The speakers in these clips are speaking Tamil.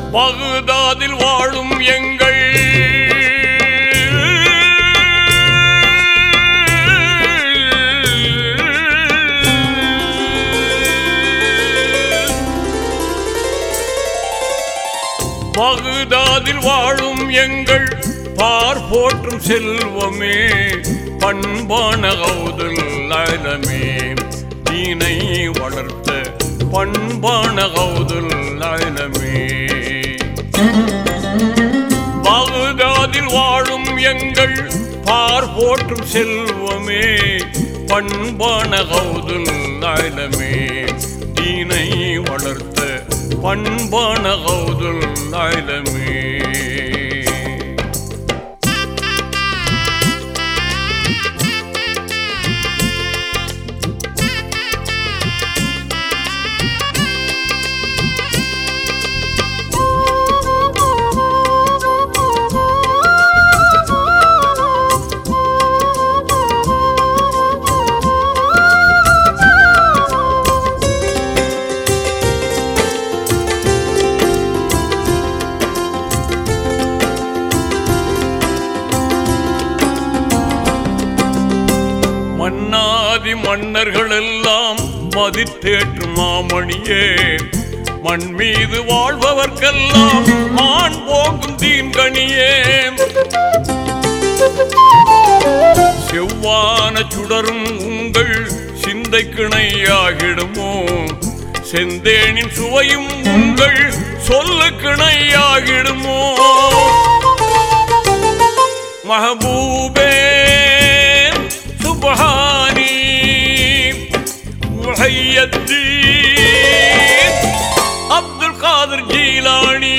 பகுதாதில் வாழும் எங்கள் பகுதாதில் வாழும் எங்கள் பார் போற்றும் செல்வமே பண்பான கௌதல் அலமே தீனை வளர்த்த பண்பான கௌதல் அலமே பகுதாதில் வாழும் எங்கள் பார் போற்றும் செல்வமே பண்பான கௌதுல் அலமே தீனை வளர்த்த பண்பான கௌதுல் அலமே மன்னாதி மன்னர்கள் எல்லாம் மதித்தேற்றும் மாமணியே மண் மீது வாழ்பவர்க்கெல்லாம் மான் போக்கும் தீன்கணியே செவ்வான சுடரும் உங்கள் சிந்தை கிணையாகிடுமோ செந்தேனின் சுவையும் உங்கள் சொல்லு கிணையாகிடுமோ மஹபூபே சுபஹானி முஹையத்தீன் அப்துல் காதர் ஜீலானி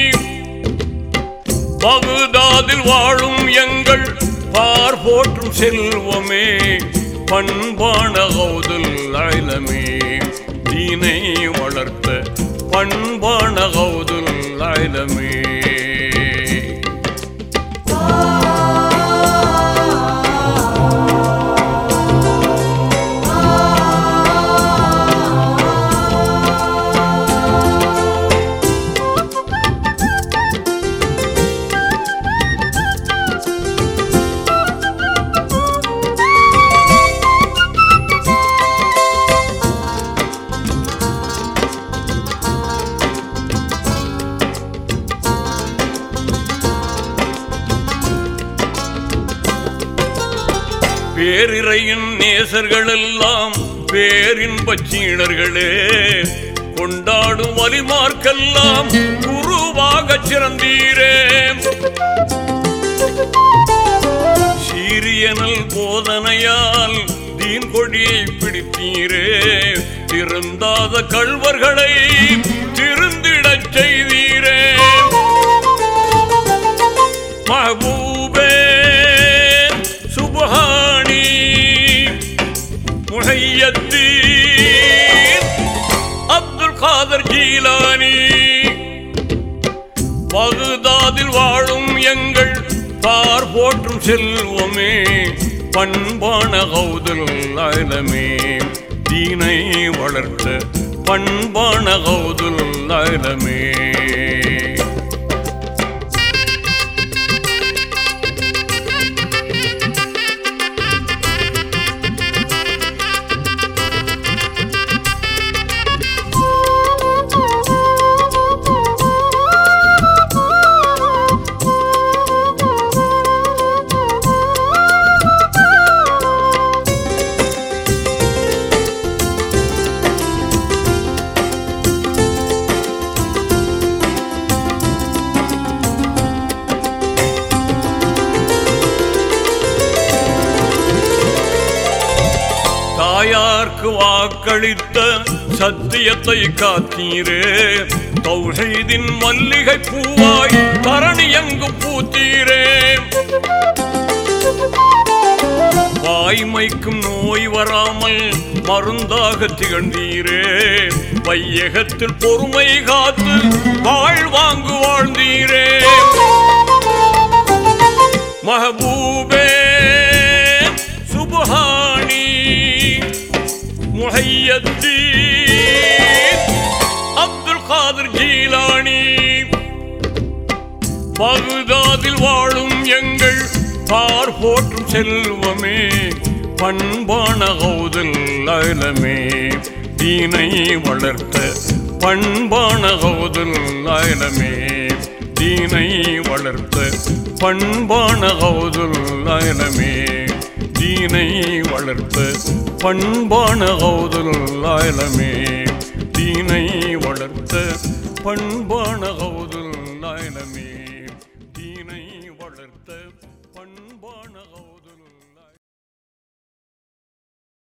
பகுதாதில் வாழும் எங்கள் பார் போற்றும் செல்வமே பண்பான கௌதல் அலமே தீனை வளர்த்த பண்பான கௌதல் அலமே பேரிரையின் நேசர்கள் எல்லாம் பேரின்பச் சீடர்களே கொண்டாடும் வலிமார்க்கெல்லாம் குருவாகச் சிறந்தீரே சீரியனல் போதனையால் தீன் கொடியை பிடித்தீரே திருந்தாத கள்வர்களை திருந்திடச் செய்தீரே மஹபூபே சுபஹானி முஹையத்தீன் அப்துல் காதர் ஜீலானி பகுதாதில் வாழும் எங்கள் பார் போற்றும் செல்வமே பண்பான கௌதல் அலமே தீனை வளர்த்த பண்பான கௌதல் அலமே தாயார்க்கு வாக்களித்த சத்தியத்தை காத்தீரே தௌஹீதின் மல்லிகை பூவாய் தரணி எங்கு பூத்தீரே வாய்மைக்கும் நோய் வராமல் மருந்தாக திகழ்ந்தீரே வையகத்தில் பொறுமை காத்து வாழ்வாங்கு வாழ்ந்தீரே மஹபூபே சுபஹானி முஹையத்தீன் அப்துல் காதர் ஜீலானி பகுதாதில் வாழும் எங்கள் பார் போற்றும் செல்வமே பண்பான கௌதல் அயலமே தீனை வளர்த்த பண்பான கௌதல் அயலமே தீனை வளர்த்த பண்பான கௌதல் அயலமே தீனை வளர்த்த பண்பான கௌதல் அயலமே தீனை வளர்த்த பண்பான கௌதல் அயலமே தீனை வளர்த்த பண்பான கௌதல்